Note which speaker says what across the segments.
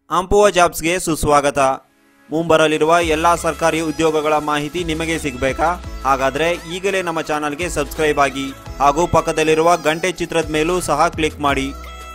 Speaker 1: ಆಂಪುವ ಜಾಬ್ಸ್ಗೆ ಸುಸ್ವಾಗತ ಮುಂಬರಲಿರುವ ಎಲ್ಲ ಸರ್ಕಾರಿ ಉದ್ಯೋಗಗಳ ಮಾಹಿತಿ ನಿಮಗೆ ಸಿಗಬೇಕಾ ಹಾಗಾದ್ರೆ ಈಗಲೇ ನಮ್ಮ ಚಾನಲ್ಗೆ ಸಬ್ಸ್ಕ್ರೈಬ್ ಆಗಿ ಹಾಗೂ ಪಕ್ಕದಲ್ಲಿರುವ ಗಂಟೆ ಚಿತ್ರದ ಮೇಲೂ ಸಹ ಕ್ಲಿಕ್ ಮಾಡಿ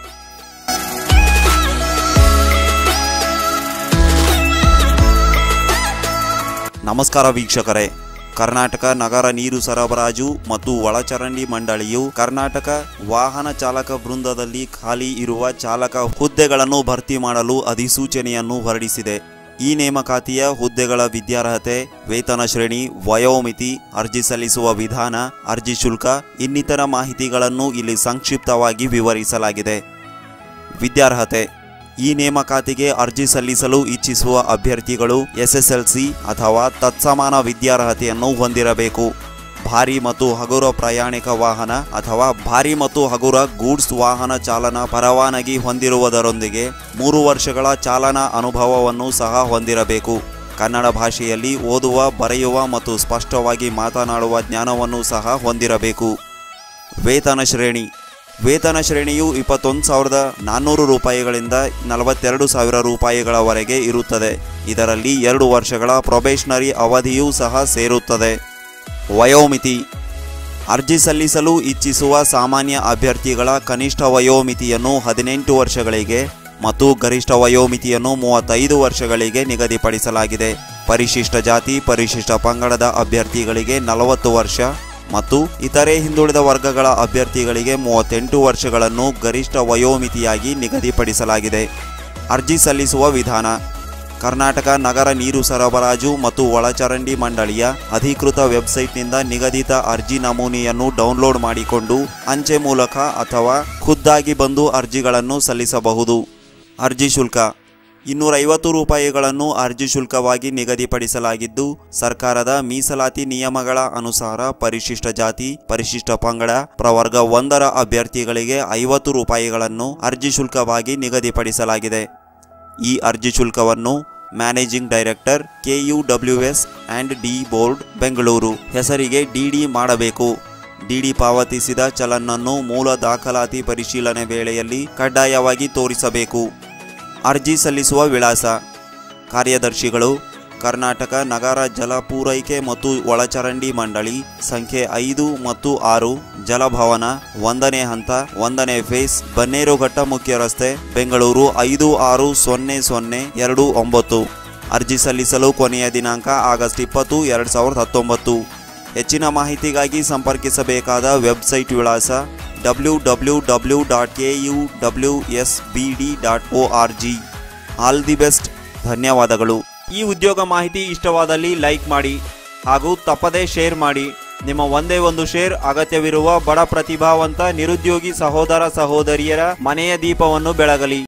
Speaker 1: ನಮಸ್ಕಾರ ವೀಕ್ಷಕರೇ ಕರ್ನಾಟಕ ನಗರ ನೀರು ಸರಬರಾಜು ಮತ್ತು ಒಳಚರಂಡಿ ಮಂಡಳಿಯು ಕರ್ನಾಟಕ ವಾಹನ ಚಾಲಕ ವೃಂದದಲ್ಲಿ ಖಾಲಿ ಇರುವ ಚಾಲಕ ಹುದ್ದೆಗಳನ್ನು ಭರ್ತಿ ಮಾಡಲು ಅಧಿಸೂಚನೆಯನ್ನು ಹೊರಡಿಸಿದೆ ಈ ನೇಮಕಾತಿಯ ಹುದ್ದೆಗಳ ವಿದ್ಯಾರ್ಹತೆ ವೇತನ ಶ್ರೇಣಿ ವಯೋಮಿತಿ ಅರ್ಜಿ ಸಲ್ಲಿಸುವ ವಿಧಾನ ಅರ್ಜಿ ಶುಲ್ಕ ಇನ್ನಿತರ ಮಾಹಿತಿಗಳನ್ನು ಇಲ್ಲಿ ಸಂಕ್ಷಿಪ್ತವಾಗಿ ವಿವರಿಸಲಾಗಿದೆ ವಿದ್ಯಾರ್ಹತೆ ಈ ನೇಮಕಾತಿಗೆ ಅರ್ಜಿ ಸಲ್ಲಿಸಲು ಇಚ್ಛಿಸುವ ಅಭ್ಯರ್ಥಿಗಳು ಎಸ್ಎಸ್ಎಲ್ಸಿ ಅಥವಾ ತತ್ಸಮಾನ ವಿದ್ಯಾರ್ಹತೆಯನ್ನು ಹೊಂದಿರಬೇಕು ಭಾರಿ ಮತ್ತು ಹಗುರ ಪ್ರಯಾಣಿಕ ವಾಹನ ಅಥವಾ ಭಾರಿ ಮತ್ತು ಹಗುರ ಗೂಡ್ಸ್ ವಾಹನ ಚಾಲನಾ ಪರವಾನಗಿ ಹೊಂದಿರುವುದರೊಂದಿಗೆ ಮೂರು ವರ್ಷಗಳ ಚಾಲನಾ ಅನುಭವವನ್ನು ಸಹ ಹೊಂದಿರಬೇಕು ಕನ್ನಡ ಭಾಷೆಯಲ್ಲಿ ಓದುವ ಬರೆಯುವ ಮತ್ತು ಸ್ಪಷ್ಟವಾಗಿ ಮಾತನಾಡುವ ಜ್ಞಾನವನ್ನು ಸಹ ಹೊಂದಿರಬೇಕು ವೇತನ ಶ್ರೇಣಿ ವೇತನ ಶ್ರೇಣಿಯು ಇಪ್ಪತ್ತೊಂದು ಸಾವಿರದ ನಾನ್ನೂರು ರೂಪಾಯಿಗಳಿಂದ ನಲವತ್ತೆರಡು ಸಾವಿರ ರೂಪಾಯಿಗಳವರೆಗೆ ಇರುತ್ತದೆ ಇದರಲ್ಲಿ ಎರಡು ವರ್ಷಗಳ ಪ್ರೊಬೇಷನರಿ ಅವಧಿಯೂ ಸಹ ಸೇರುತ್ತದೆ ವಯೋಮಿತಿ ಅರ್ಜಿ ಸಲ್ಲಿಸಲು ಇಚ್ಛಿಸುವ ಸಾಮಾನ್ಯ ಅಭ್ಯರ್ಥಿಗಳ ಕನಿಷ್ಠ ವಯೋಮಿತಿಯನ್ನು ಹದಿನೆಂಟು ವರ್ಷಗಳಿಗೆ ಮತ್ತು ಗರಿಷ್ಠ ವಯೋಮಿತಿಯನ್ನು ಮೂವತ್ತೈದು ವರ್ಷಗಳಿಗೆ ನಿಗದಿಪಡಿಸಲಾಗಿದೆ ಪರಿಶಿಷ್ಟ ಜಾತಿ ಪರಿಶಿಷ್ಟ ಪಂಗಡದ ಅಭ್ಯರ್ಥಿಗಳಿಗೆ ನಲವತ್ತು ವರ್ಷ ಮತ್ತು ಇತರೆ ಹಿಂದುಳಿದ ವರ್ಗಗಳ ಅಭ್ಯರ್ಥಿಗಳಿಗೆ ಮೂವತ್ತೆಂಟು ವರ್ಷಗಳನ್ನು ಗರಿಷ್ಠ ವಯೋಮಿತಿಯಾಗಿ ನಿಗದಿಪಡಿಸಲಾಗಿದೆ ಅರ್ಜಿ ಸಲ್ಲಿಸುವ ವಿಧಾನ ಕರ್ನಾಟಕ ನಗರ ನೀರು ಸರಬರಾಜು ಮತ್ತು ಒಳಚರಂಡಿ ಮಂಡಳಿಯ ಅಧಿಕೃತ ವೆಬ್ಸೈಟ್ನಿಂದ ನಿಗದಿತ ಅರ್ಜಿ ನಮೂನೆಯನ್ನು ಡೌನ್ಲೋಡ್ ಮಾಡಿಕೊಂಡು ಅಂಚೆ ಮೂಲಕ ಅಥವಾ ಖುದ್ದಾಗಿ ಬಂದು ಅರ್ಜಿಗಳನ್ನು ಸಲ್ಲಿಸಬಹುದು ಅರ್ಜಿ ಶುಲ್ಕ ಇನ್ನೂರೈವತ್ತು ರೂಪಾಯಿಗಳನ್ನು ಅರ್ಜಿ ಶುಲ್ಕವಾಗಿ ನಿಗದಿಪಡಿಸಲಾಗಿದ್ದು ಸರ್ಕಾರದ ಮೀಸಲಾತಿ ನಿಯಮಗಳ ಅನುಸಾರ ಪರಿಶಿಷ್ಟ ಜಾತಿ ಪರಿಶಿಷ್ಟ ಪಂಗಡ ಪ್ರವರ್ಗ ಒಂದರ ಅಭ್ಯರ್ಥಿಗಳಿಗೆ ಐವತ್ತು ರೂಪಾಯಿಗಳನ್ನು ಅರ್ಜಿ ಶುಲ್ಕವಾಗಿ ನಿಗದಿಪಡಿಸಲಾಗಿದೆ ಈ ಅರ್ಜಿ ಶುಲ್ಕವನ್ನು managing director KUWS and D board Bengaluru ಹೆಸರಿಗೆ ಡಿಡಿ ಮಾಡಬೇಕು ಡಿಡಿ ಪಾವತಿಸಿದ ಚಲನ್ನನ್ನು ಮೂಲ ದಾಖಲಾತಿ ಪರಿಶೀಲನೆ ವೇಳೆಯಲ್ಲಿ ಕಡ್ಡಾಯವಾಗಿ ತೋರಿಸಬೇಕು ಅರ್ಜಿ ಸಲ್ಲಿಸುವ ವಿಳಾಸ ಕಾರ್ಯದರ್ಶಿಗಳು ಕರ್ನಾಟಕ ನಗರ ಜಲ ಪೂರೈಕೆ ಮತ್ತು ಒಳಚರಂಡಿ ಮಂಡಳಿ ಸಂಖ್ಯೆ ಐದು ಮತ್ತು ಆರು ಜಲಭವನ ಒಂದನೇ ಹಂತ ಒಂದನೇ ಫೇಸ್ ಬನ್ನೇರುಘಟ್ಟ ಮುಖ್ಯ ರಸ್ತೆ ಬೆಂಗಳೂರು ಐದು ಆರು ಸೊನ್ನೆ ಸೊನ್ನೆ ಎರಡು ಒಂಬತ್ತು ಅರ್ಜಿ ಸಲ್ಲಿಸಲು ಕೊನೆಯ ದಿನಾಂಕ ಆಗಸ್ಟ್ ಇಪ್ಪತ್ತು ಎರಡು ಸಾವಿರದ ಹತ್ತೊಂಬತ್ತು ಹೆಚ್ಚಿನ ಮಾಹಿತಿಗಾಗಿ ಸಂಪರ್ಕಿಸಬೇಕಾದ ವೆಬ್ಸೈಟ್ ವಿಳಾಸ W W W dot K U W S B D dot O R G all the best ಧನ್ಯವಾದಗಳು ಈ ಉದ್ಯೋಗ ಮಾಹಿತಿ ಇಷ್ಟವಾದಲ್ಲಿ ಲೈಕ್ ಮಾಡಿ ಹಾಗೂ ತಪ್ಪದೇ ಶೇರ್ ಮಾಡಿ ನಿಮ್ಮ ಒಂದೇ ಒಂದು ಶೇರ್ ಅಗತ್ಯವಿರುವ ಬಡ ಪ್ರತಿಭಾವಂತ ನಿರುದ್ಯೋಗಿ ಸಹೋದರ ಸಹೋದರಿಯರ ಮನೆಯ ದೀಪವನ್ನು ಬೆಳಗಲಿ